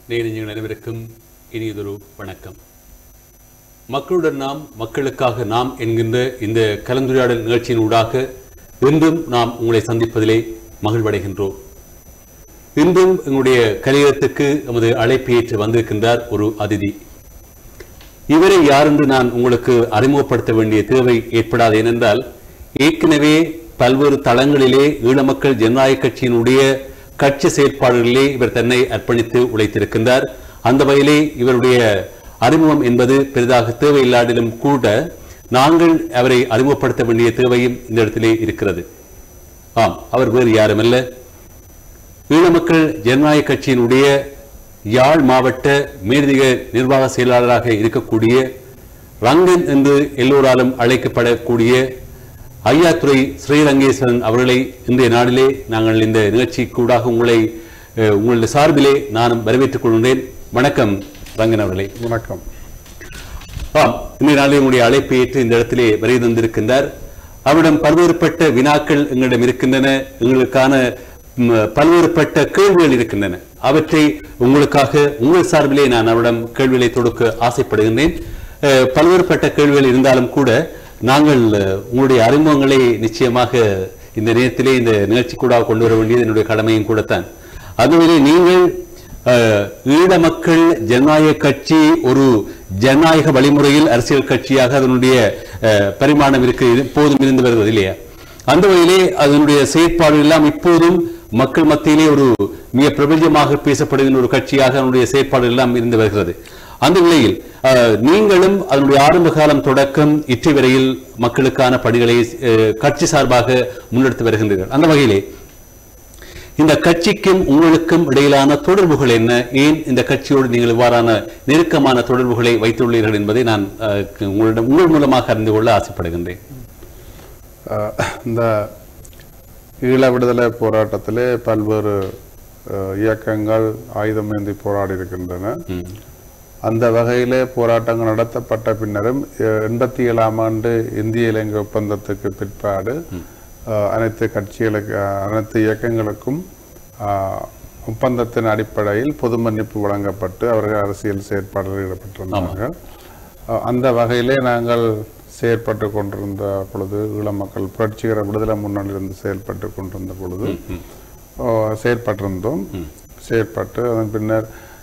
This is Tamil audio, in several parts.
நேரிஞ்சங்கள் அனைவருக்கும் இனியதொரு வணக்கம் மக்களுடன் நாம் மக்களுக்காக நாம் என்கின்ற இந்த கலந்துரையாடல் நிகழ்ச்சியின் ஊடாக இன்றும் நாம் உங்களை சந்திப்பதிலே மகிழ்வடைகின்றோம் இன்றும் எங்களுடைய கலியகத்துக்கு எமது அழைப்பு ஏற்று வந்திருக்கின்றார் ஒரு அதிதி இவரை யார் என்று நான் உங்களுக்கு அறிமுகப்படுத்த வேண்டிய தேவை ஏற்படாது ஏனென்றால் ஏற்கனவே பல்வேறு தளங்களிலே ஈழமக்கள் ஜனநாயக கட்சியினுடைய கட்சி செயற்பாடுகளிலே இவர் தன்னை அர்ப்பணித்து உழைத்திருக்கின்றார் அந்த வகையிலே இவருடைய அறிமுகம் என்பது பெரிதாக தேவையில்லாதிலும் கூட நாங்கள் அவரை அறிமுகப்படுத்த வேண்டிய தேவையும் இந்த இடத்திலே இருக்கிறது ஆம் அவர் வேறு யாருமல்ல ஈழமக்கள் ஜனநாயக கட்சியினுடைய யாழ் மாவட்ட மேலதிக நிர்வாக செயலாளராக இருக்கக்கூடிய ரங்கன் என்று எல்லோராலும் அழைக்கப்படக்கூடிய ஐயாத்துறை ஸ்ரீரங்கேஸ்வரன் அவர்களை இன்றைய நாளிலே நாங்கள் இந்த நிகழ்ச்சிக்கூடாக உங்களை அஹ், உங்களுடைய சார்பிலே நானும் வரவேற்றுக் கொள்கின்றேன் வணக்கம் ரங்கன் அவர்களே வணக்கம் ஆம் இன்றைய நாளில் உங்களுடைய அழைப்பை ஏற்று இந்த இடத்திலே வருகை தந்திருக்கின்றார் அவரிடம் பல்வேறுபட்ட வினாக்கள் எங்களிடம் இருக்கின்றன எங்களுக்கான ம், பல்வேறுபட்ட கேள்விகள் இருக்கின்றன அவற்றை உங்களுக்காக உங்கள் சார்பிலே நான் அவரிடம் கேள்விகளை தொடுக்க ஆசைப்படுகின்றேன் அஹ், பல்வேறுபட்ட கேள்விகள் இருந்தாலும் கூட நாங்கள் அஹ், உங்களுடைய அறிமுகங்களை நிச்சயமாக இந்த நேரத்திலே இந்த நிகழ்ச்சி கூட கொண்டு வர வேண்டியது என்னுடைய கடமையும் கூடத்தான் அதுவரை நீங்கள் அஹ், ஈழ மக்கள் ஜனநாயக கட்சி ஒரு ஜனநாயக வழிமுறையில் அரசியல் கட்சியாக அதனுடைய அஹ், பரிமாணம் இருக்கு இப்போதும் இருந்து வருவது இல்லையா அந்த வகையிலே அதனுடைய செயற்பாடு எல்லாம் இப்போதும் மக்கள் மத்தியிலே ஒரு மிக பிரபஞ்சமாக பேசப்படுகின்ற ஒரு கட்சியாக அதனுடைய செயற்பாடு எல்லாம் இருந்து வருகிறது அந்த நிலையில் அஹ், நீங்களும் அதனுடைய ஆரம்ப காலம் தொடக்கம் இற்றை வரையில் மக்களுக்கான பணிகளை அஹ், கட்சி சார்பாக முன்னெடுத்து வருகின்றீர்கள் அந்த வகையிலே இந்த கட்சிக்கும் உங்களுக்கும் இடையிலான தொடர்புகள் என்ன ஏன் இந்த கட்சியோடு நீங்கள் இவ்வாறான நெருக்கமான தொடர்புகளை வைத்துள்ளீர்கள் என்பதை நான் அஹ், உங்களிடம் உங்கள் மூலமாக அறிந்து கொள்ள ஆசைப்படுகின்றேன் அஹ், இந்த ஈழ விடுதலை போராட்டத்திலே பல்வேறு அஹ், இயக்கங்கள் ஆயுதம் ஏந்தி போராடி இருக்கின்றன ம். அந்த வகையிலே போராட்டங்கள் நடத்தப்பட்ட பின்னரும் அஹ், எண்பத்தி ஏழாம் ஆண்டு இந்திய இலங்கை ஒப்பந்தத்துக்கு பிற்பாடு அஹ், அனைத்து கட்சிகளுக்கு அஹ், அனைத்து இயக்கங்களுக்கும் அஹ், ஒப்பந்தத்தின் அடிப்படையில் பொது மன்னிப்பு வழங்கப்பட்டு அவர்கள் அரசியல் செயற்பாடுகளில் ஈடுபட்டிருந்தார்கள் அஹ், அந்த வகையிலே நாங்கள் செயற்பட்டு கொண்டிருந்த பொழுது ஈழ மக்கள் புரட்சிகர விடுதலை முன்னணியிலிருந்து செயல்பட்டு கொண்டிருந்த பொழுது அஹ், செயற்பட்டிருந்தோம் செயற்பட்டு அதன் பின்னர்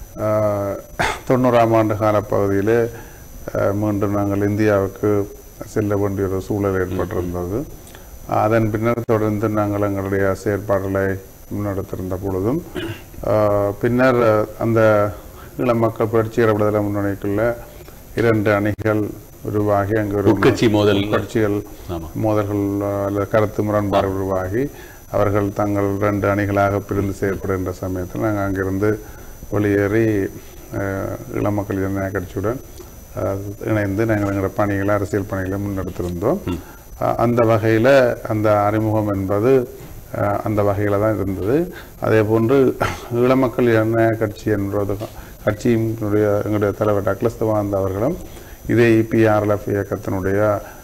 அஹ், தொண்ணூறாம் ஆண்டு காலப்பகுதியிலே அஹ், மீண்டும் நாங்கள் இந்தியாவுக்கு செல்ல வேண்டிய ஒரு சூழல் ஏற்பட்டிருந்தது அதன் பின்னர் தொடர்ந்து நாங்கள் எங்களுடைய செயற்பாடுகளை முன்னெடுத்திருந்த பொழுதும் அஹ், பின்னர் அஹ், அந்த ஈழ மக்கள் புரட்சிகர விடுதலை முன்னணிக்குள்ள இரண்டு அணிகள் உருவாகி அங்கு ஒரு உட்கட்சி மோதல் கட்சிகள் ஆமா. மோதல்கள் அஹ், அல்லது கருத்து முரண்பாடு உருவாகி அவர்கள் தங்கள் ரெண்டு அணிகளாக பிரிந்து செயற்படுகின்ற சமயத்தில் நாங்கள் அங்கிருந்து வெளியேறி அஹ், இளமக்கள் ஜனநாயக கட்சியுடன் அஹ், இணைந்து நாங்கள் எங்களோட பணிகளை அரசியல் பணிகளை முன்னெடுத்திருந்தோம் அஹ், அந்த வகையில் அந்த அறிமுகம் என்பது அஹ், அந்த வகையில் தான் இருந்தது அதே போன்று ஈழமக்கள் ஜனநாயக கட்சி என்பது கட்சியினுடைய எங்களுடைய தலைவர் டக்ளஸ் தவாந்த் அவர்களும் இதே இபிஆர்எல்எஃப் இயக்கத்தினுடைய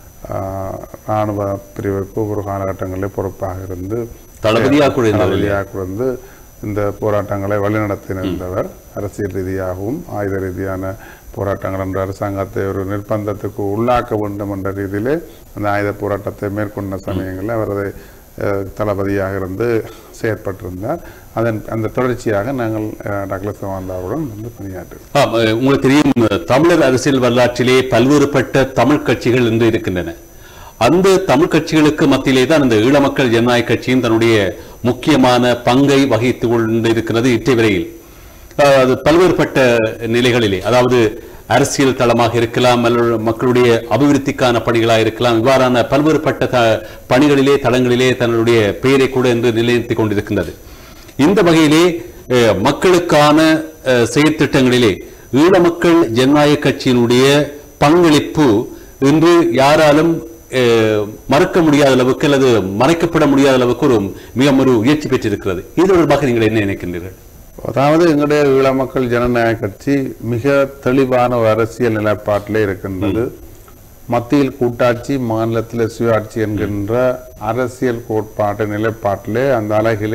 ஆஹ், ராணுவ பிரிவுக்கு ஒவ்வொரு காலகட்டங்களில் பொறுப்பாக இருந்து தளபதியாக கூட இருந்தவர் இல்லையா? தளபதியாக இருந்து இந்த போராட்டங்களை வழிநடத்தினிருந்தவர் அரசியல் ரீதியாகவும் ஆயுத ரீதியான போராட்டங்கள் என்ற அரசாங்கத்தை ஒரு நிர்பந்தத்துக்கு உள்ளாக்க வேண்டும் என்ற ரீதியிலே அந்த ஆயுத போராட்டத்தை மேற்கொண்ட சமயங்களில் அவர் அதை அஹ், தளபதியாக இருந்து செயற்பட்டிருந்தார் அதன் அந்த தொடர்ச்சியாக நாங்கள் அஹ், டக்ளஸ் தவாந்தாவுடன் வந்து பணியாற்றுகிறோம் ஆம், அஹ், உங்களுக்கு தெரியும் அஹ், தமிழர் அரசியல் வரலாற்றிலே பல்வேறுபட்ட தமிழ் கட்சிகள் இன்று இருக்கின்றன அந்த தமிழ் கட்சிகளுக்கு மத்தியிலே தான் இந்த ஈழ மக்கள் ஜனநாயக கட்சியும் தன்னுடைய முக்கியமான பங்கை வகித்து கொண்டு இருக்கிறது இற்றை வரையில் அஹ், அது பல்வேறுபட்ட நிலைகளிலே அதாவது அரசியல் தளமாக இருக்கலாம் அல்லது மக்களுடைய அபிவிருத்திக்கான பணிகளாக இருக்கலாம் இவ்வாறான பல்வேறுபட்ட த- பணிகளிலே தளங்களிலே தன்னுடைய பெயரை கூட என்று நிலைநிறுத்திக் கொண்டிருக்கின்றது இந்த வகையிலே அஹ், மக்களுக்கான அஹ், செயற்திட்டங்களிலே ஈழ மக்கள் ஜனநாயக கட்சியினுடைய பங்களிப்பு இன்று யாராலும் அஹ், மறக்க முடியாத அளவுக்கு அல்லது மறைக்கப்பட முடியாத அளவுக்கு ஒரு மிக ஒரு உயர்ச்சி பெற்றிருக்கிறது இது தொடர்பாக நீங்கள் என்ன நினைக்கின்றீர்கள் அதாவது எங்களுடைய ஈழ மக்கள் ஜனநாயக கட்சி மிக தெளிவான ஒரு அரசியல் நிலைப்பாட்டிலே இருக்கின்றது மத்தியில் கூட்டாட்சி மாநிலத்தில் சுயாட்சி என்கின்ற அரசியல் கோட்பாட்டு நிலைப்பாட்டிலே அந்த அலகிலே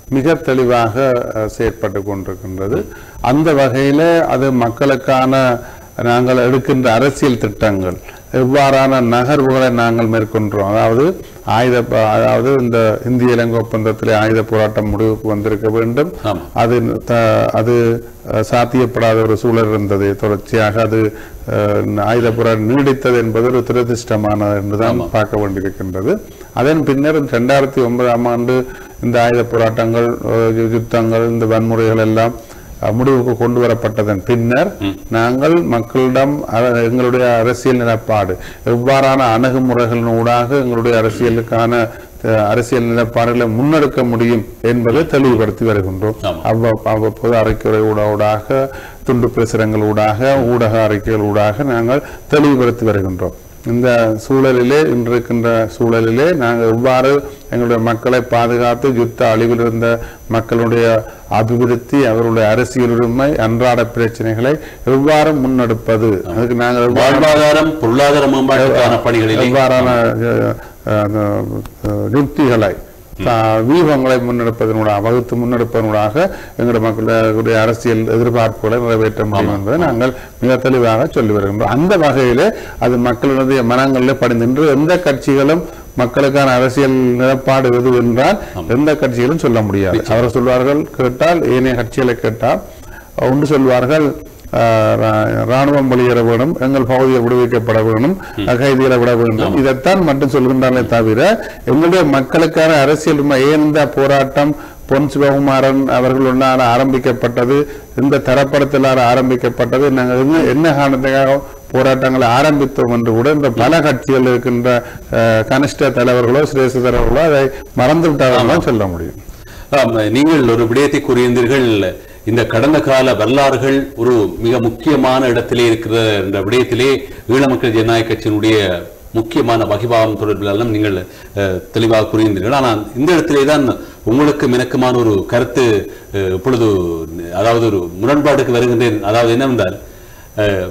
மிக தெளிவாக அஹ், செயற்பட்டு கொண்டிருக்கின்றது அந்த வகையில அது மக்களுக்கான நாங்கள் எடுக்கின்ற அரசியல் திட்டங்கள் எவ்வாறான நகர்வுகளை நாங்கள் மேற்கொண்டோம் அதாவது ஆயுத ப- அதாவது இந்த இந்திய இலங்கை ஒப்பந்தத்திலே ஆயுத போராட்டம் முடிவுக்கு வந்திருக்க வேண்டும் ஆமா. அது த- அது அஹ், சாத்தியப்படாத ஒரு சூழல் இருந்தது தொடர்ச்சியாக அது அஹ், ஆயுத போராட்டம் நீடித்தது என்பது ஒரு துரதிருஷ்டமானது என்றுதான் பார்க்க வேண்டியிருக்கின்றது அதன் பின்னர் ரெண்டாயிரத்தி ஒன்பதாம் ஆண்டு இந்த ஆயுத போராட்டங்கள் அஹ், யு- யுத்தங்கள் இந்த வன்முறைகள் எல்லாம் அஹ், முடிவுக்கு கொண்டு வரப்பட்டதன் பின்னர் நாங்கள் மக்களிடம் அ- எங்களுடைய அரசியல் நிலைப்பாடு எவ்வாறான அணுகுமுறைகளின் ஊடாக எங்களுடைய அரசியலுக்கான அஹ், அரசியல் நிலைப்பாடுகளை முன்னெடுக்க முடியும் என்பதை தெளிவுபடுத்தி வருகின்றோம் ஆமா. அவ்வ- அவ்வப்போது அறிக்கை ஊடாக துண்டு பிரசுரங்கள் ஊடாக ஊடக அறிக்கைகள் ஊடாக நாங்கள் தெளிவுபடுத்தி வருகின்றோம் இந்த சூழலிலே இன்று இருக்கின்ற சூழலிலே நாங்கள் எவ்வாறு எங்களுடைய மக்களை பாதுகாத்து யுத்த அழிவில் இருந்த மக்களுடைய அபிவிருத்தி அவருடைய அரசியல் உரிமை அன்றாட பிரச்சனைகளை எவ்வாறு முன்னெடுப்பது அதுக்கு நாங்கள் எவ்வாறு வாழ்வாதாரம் பொருளாதார மேம்பாட்டுக்கான பணிகளிலே எவ்வாறான அஹ், அஹ், அஹ், யுக்திகளை த- வியூகங்களை முன்னெடுப்பதனூடாக வகுத்து முன்னெடுப்பதனூடாக எங்களுடைய மக்களுடைய அரசியல் எதிர்பார்ப்புகளை நிறைவேற்ற முடியும் என்பதை நாங்கள் மிக தெளிவாக சொல்லி வருகின்றோம் அந்த வகையிலே அது மக்களுடைய மனங்களில் படிந்து எந்த கட்சிகளும் மக்களுக்கான அரசியல் நிலப்பாடு எது என்றால் எந்த கட்சிகளும் சொல்ல முடியாது அவர் சொல்வார்கள் கேட்டால் ஏனைய கட்சிகளை கேட்டால் ஒன்று சொல்வார்கள் ஆஹ் ரா- ராணுவம் வெளியேற வேணும் எங்கள் பகுதியை விடுவிக்கப்பட வேணும் கைதிகளை விட வேண்டும் இதைத்தான் மட்டும் சொல்கின்றார்களே தவிர எங்களுடைய மக்களுக்கான அரசியல் உரிமை ஏன் இந்த போராட்டம் பொன் சிவகுமாரன் அவர்களுடன் ஆரம்பிக்கப்பட்டது இந்த தரப்படத்திலான ஆரம்பிக்கப்பட்டது நாங்கள் என்ன என்ன காரணத்துக்காக போராட்டங்களை ஆரம்பித்தோம் என்று கூட இந்த பல கட்சிகள் இருக்கின்ற ஆஹ், கனிஷ்ட தலைவர்களோ சிரேஷ்ட தலைவர்களோ அதை மறந்து விட்டார்கள் சொல்ல முடியும் ஆம், நீங்கள் ஒரு விடயத்தை கூறியிருந்தீர்கள் இந்த கடந்த கால வரலாறுகள் ஒரு மிக முக்கியமான இடத்திலே இருக்கிற என்ற விடயத்திலே ஈழ மக்கள் ஜனநாயக கட்சியினுடைய முக்கியமான வகிபாவம் தொடர்பிலெல்லாம் நீங்கள் அஹ், தெளிவாக கூறியிருந்தீர்கள் ஆனால் இந்த இடத்திலே தான் உங்களுக்கு இணக்கமான ஒரு கருத்து அஹ், இப்பொழுது அதாவது ஒரு முரண்பாடுக்கு வருகின்றேன் அதாவது என்னவென்றால் அஹ்,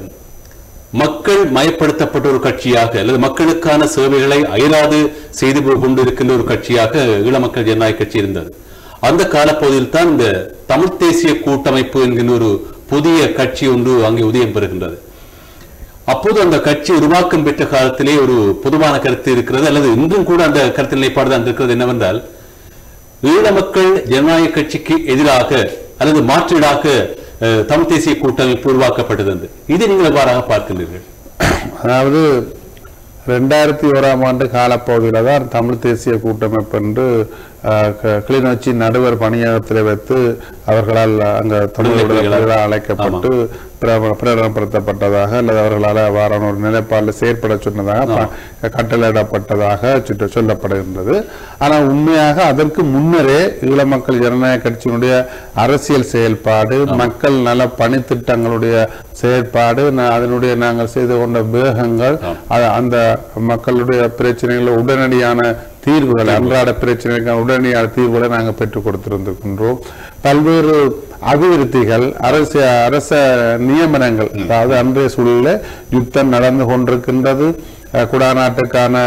மக்கள் மயப்படுத்தப்பட்ட ஒரு கட்சியாக அல்லது மக்களுக்கான சேவைகளை அயராது செய்து கொண்டிருக்கின்ற ஒரு கட்சியாக ஈழ மக்கள் ஜனநாயக கட்சி இருந்தது அந்த காலப்பகுதியில் தான் இந்த தமிழ் தேசிய கூட்டமைப்பு என்கின்ற ஒரு புதிய கட்சி ஒன்று அங்கே உதயம் பெறுகின்றது அப்போது அந்த கட்சி உருவாக்கம் பெற்ற காலத்திலே ஒரு பொதுவான கருத்து இருக்கிறது அல்லது இன்றும் கூட அந்த கருத்து நிலைப்பாடு தான் இருக்கிறது என்னவென்றால் ஈழ மக்கள் ஜனநாயக கட்சிக்கு எதிராக அல்லது மாற்றீடாக அஹ், தமிழ் தேசிய கூட்டமைப்பு உருவாக்கப்பட்டது என்று இதை நீங்கள் எவ்வாறாக பார்க்கின்றீர்கள் அதாவது ரெண்டாயிரத்தி ஓராம் ஆண்டு காலப்பகுதியில் தான் தமிழ் தேசிய கூட்டமைப்பு என்று அஹ், க- கிளிநொச்சி நடுவர் பணியகத்தில் வைத்து அவர்களால் அங்க தமிழ் விடுதலை அழைக்கப்பட்டு பிர- பிரகடனப்படுத்தப்பட்டதாக அல்லது அவர்களால் அவ்வாறான ஒரு நிலைப்பாடில் செயற்பட சொன்னதாக ப- கட்டளையிடப்பட்டதாக சுற்ற சொல்லப்படுகின்றது ஆனால் உண்மையாக அதற்கு முன்னரே ஈழ மக்கள் ஜனநாயக கட்சியினுடைய அரசியல் செயல்பாடு மக்கள் நல பணித்திட்டங்களுடைய செயற்பாடு நா- அதனுடைய நாங்கள் செய்து கொண்ட வேகங்கள் அ- அந்த மக்களுடைய பிரச்சனைகளை உடனடியான தீர்வுகள் அன்றாட பிரச்சனைகள் உடனடியான தீர்வுகளை நாங்கள் பெற்றுக் கொடுத்திருந்திருக்கின்றோம் பல்வேறு அபிவிருத்திகள் அரசு அரச நியமனங்கள் அதாவது அன்றைய சூழலில் யுத்தம் நடந்து கொண்டிருக்கின்றது அஹ், குடாநாட்டுக்கான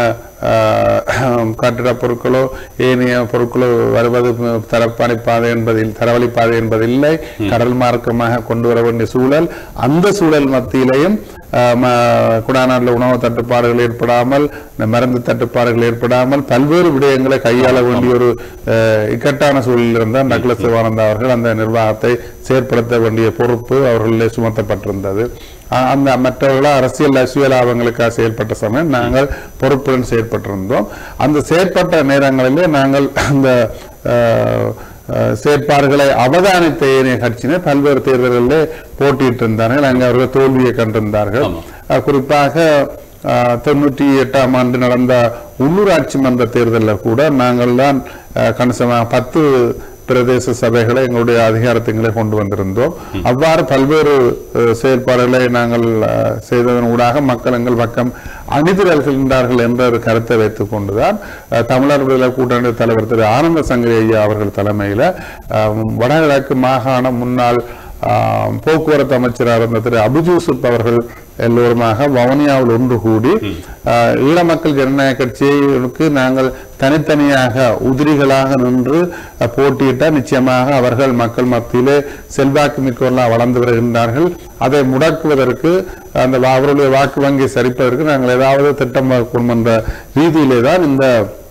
அஹ், கட்டிடப் பொருட்களோ ஏனைய பொருட்களோ வருவது தரப்பணி பாதை என்பதில் தரவழி பாதை என்பதில்லை கடல் மார்க்கமாக கொண்டு வர வேண்டிய சூழல் அந்த சூழல் மத்தியிலையும் அஹ், ம- குடாநாட்டில் உணவு தட்டுப்பாடுகள் ஏற்படாமல் மருந்து தட்டுப்பாடுகள் ஏற்படாமல் பல்வேறு விடயங்களை கையாள வேண்டிய ஒரு அஹ், இக்கட்டான சூழலில் இருந்தால் டக்ளஸ் சிவானந்தா அவர்கள் அந்த நிர்வாகத்தை செயற்படுத்த வேண்டிய பொறுப்பு அவர்களிலே சுமத்தப்பட்டிருந்தது அ- அந்த மற்றவர்களா அரசியல் அசுவ லாபங்களுக்காக செயல்பட்ட சமயம் நாங்கள் பொறுப்புடன் செயற்பட்டிருந்தோம் அந்த செயற்பட்ட நேரங்களிலே நாங்கள் அந்த அஹ், அஹ், செயற்பாடுகளை அவதானித்த ஏனைய கட்சியினர் பல்வேறு தேர்தல்களிலே போட்டியிட்டு இருந்தார்கள் அங்கே அவர்கள் தோல்வியை கண்டிருந்தார்கள் ஆமா. அஹ், குறிப்பாக அஹ், தொண்ணூற்றி எட்டாம் ஆண்டு நடந்த உள்ளூராட்சி மன்ற தேர்தலில் கூட நாங்கள் தான் அஹ், கணிசமாக பத்து பிரதேச சபைகளை எங்களுடைய அதிகாரத்துங்களை கொண்டு வந்திருந்தோம் அவ்வாறு பல்வேறு அஹ், செயற்பாடுகளை நாங்கள் அஹ், செய்ததன் ஊடாக மக்கள் எங்கள் பக்கம் அணிதிரல்கின்றார்கள் என்ற ஒரு கருத்தை வைத்துக் கொண்டுதான் அஹ், தமிழர் விடுதலை கூட்டணி தலைவர் திரு ஆனந்த சங்கரி ஐயா அவர்கள் தலைமையில அஹ், வடகிழக்கு மாகாண முன்னாள் ஆஹ், போக்குவரத்து அமைச்சராக இருந்த திரு அபுஜூசுப் அவர்கள் எல்லோருமாக வவுனியாவில் ஒன்று கூடி அஹ், ஈழ மக்கள் ஜனநாயக கட்சிக்கு நாங்கள் தனித்தனியாக உதிரிகளாக நின்று அஹ், போட்டியிட்டால் நிச்சயமாக அவர்கள் மக்கள் மத்தியிலே செல்வாக்கு மிக்கவர்களாக வளர்ந்து வருகின்றார்கள் அதை முடக்குவதற்கு அந்த வா- அவர்களுடைய வாக்கு வங்கியை சரிப்பதற்கு நாங்கள் ஏதாவது திட்டம் வகுப்போம் என்ற ரீதியிலே தான் இந்த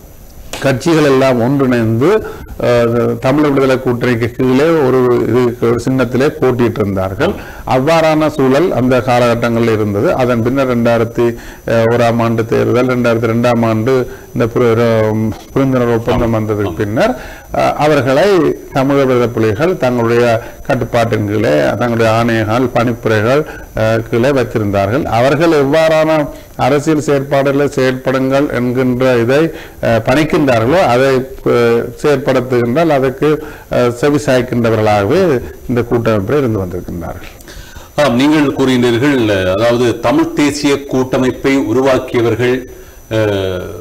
கட்சிகள் எல்லாம் ஒன்றிணைந்து அஹ், தமிழ் விடுதலை கூட்டணிக்கு கீழே ஒரு இது ஒரு சின்னத்திலே போட்டியிட்டு இருந்தார்கள் அவ்வாறான சூழல் அந்த காலகட்டங்களில் இருந்தது அதன் பின்னர் ரெண்டாயிரத்தி ஓராம் ஆண்டு தேர்தல் ரெண்டாயிரத்தி ரெண்டாம் ஆண்டு இந்த புரி- ர- புரிந்துணர்வு ஒப்பந்தம் வந்ததுக்கு பின்னர் அஹ், அவர்களை தமிழக விடுதலை புலிகள் தங்களுடைய கட்டுப்பாட்டின் கீழே தங்களுடைய ஆணையங்கள் பணிப்புரைகள் அஹ், கீழே வைத்திருந்தார்கள் அவர்கள் எவ்வாறான அரசியல் செயற்பாடுகளில் செயற்படுங்கள் என்கின்ற இதை அஹ், பணிக்கின்றார்களோ அதை அஹ், செயற்படுத்துகின்றால் அதற்கு அஹ், செவி சாய்க்கின்றவர்களாகவே இந்த கூட்டமைப்பில் இருந்து வந்திருக்கின்றார்கள் ஆம் நீங்கள் கூறுகின்றீர்கள் அஹ், அதாவது தமிழ் தேசிய கூட்டமைப்பை உருவாக்கியவர்கள் அஹ்,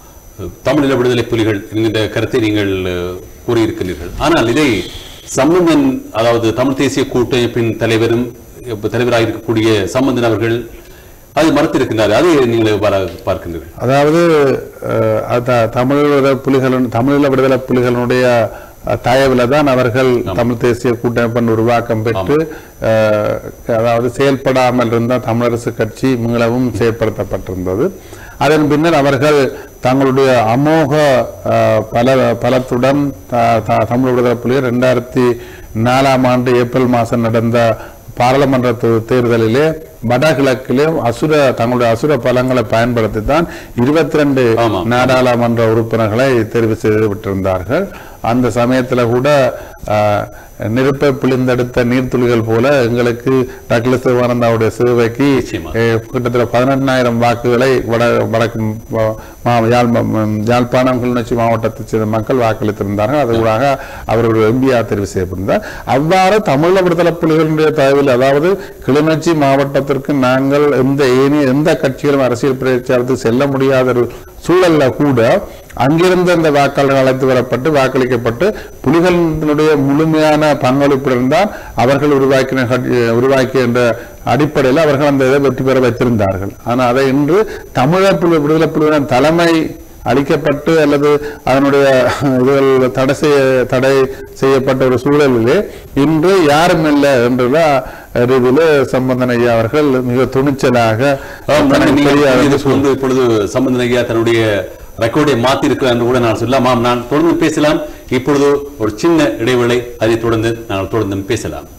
தமிழீழ விடுதலை புலிகள் என்கின்ற கருத்தை நீங்கள் அஹ், கூறியிருக்கிறீர்கள் ஆனால் இதை சம்பந்தன் அதாவது தமிழ் தேசிய கூட்டமைப்பின் தலைவரும் இப்ப தலைவராக இருக்கக்கூடிய சம்பந்தன் அவர்கள் அதை மறுத்திருக்கின்றார் அதை நீங்கள் எவ்வாறு பார்க்கின்றீர்கள் அதாவது அஹ், அத- தமிழ் விடுதலை புலிகளின் தமிழீழ விடுதலை புலிகளுடைய அஹ், தயவுல தான் அவர்கள் தமிழ் தேசிய கூட்டமைப்பின் உருவாக்கம் பெற்று அஹ், அதாவது செயல்படாமல் இருந்த தமிழரசு கட்சி மீளவும் செயற்படுத்தப்பட்டிருந்தது அதன் பின்னர் அவர்கள் தங்களுடைய அமோக அஹ், பல பலத்துடன் த- த- தமிழ் விடுதலை புலிகள் ரெண்டாயிரத்தி நாலாம் ஆண்டு ஏப்ரல் மாதம் நடந்த பாராளுமன்ற தே- தேர்தலிலே வடகிழக்கிலே அசுர தங்களுடைய அசுர பலங்களை பயன்படுத்தி தான் இருபத்தி ரெண்டு ஆமா. நாடாளுமன்ற உறுப்பினர்களை தெரிவு செய்து விட்டிருந்தார்கள் அந்த சமயத்துல கூட ஆஹ், நெருப்பை பிழிந்தெடுத்த நீர்த்துளிகள் போல எங்களுக்கு டக்ளஸ் சிவானந்தாவுடைய சேவைக்கு நிச்சயமா. அஹ், கிட்டத்தட்ட பதினெட்டாயிரம் வாக்குகளை வட வடக்கு மா- மா- யாழ் மா- யாழ்ப்பாணம் கிளிநொச்சி மாவட்டத்தைச் சேர்ந்த மக்கள் வாக்களித்திருந்தார்கள் அதுக்கூடாக அவர் ஒரு எம்பியா தெரிவு செய்யப்பட்டிருந்தார் அவ்வாறு தமிழக விடுதலை புலிகளுடைய தயவில் அதாவது கிளிநொச்சி மாவட்டத்திற்கு நாங்கள் எந்த ஏனைய எந்த கட்சிகளும் அரசியல் பிரச்சாரத்துக்கு செல்ல முடியாத ஒரு சூழல்ல கூட அங்கிருந்து அந்த வாக்காளர்கள் அழைத்து வரப்பட்டு வாக்களிக்கப்பட்டு புலிகளினுடைய முழுமையான பங்களிப்புடன் தான் அவர்கள் உருவாக்கின கட்சி- உருவாக்கிய என்ற அடிப்படையில் அவர்கள் அந்த இதை வெற்றி பெற வைத்திருந்தார்கள் ஆனால் அதை இன்று தமிழக புலி விடுதலை புலிகளின் தலைமை அளிக்கப்பட்டு அல்லது அதனுடைய இதுகள் தடை செய்ய தடை செய்யப்பட்ட ஒரு சூழலிலே இன்று யாரும் இல்லை என்ற ரீதியில சம்பந்தன் ஐயா அவர்கள் மிக துணிச்சலாக ஆம், தனக்கு நீங்கள் தெரியாத கூறியது போன்று இப்பொழுது சம்பந்தன் ஐயா தன்னுடைய ரெக்கார்டை மாத்தி இருக்கிறார் என்று கூட நான் சொல்லலாம் ஆம், நான் தொடர்ந்து பேசலாம் இப்பொழுது ஒரு சின்ன இடைவேளை அதை தொடர்ந்து நாங்கள் தொடர்ந்து பேசலாம்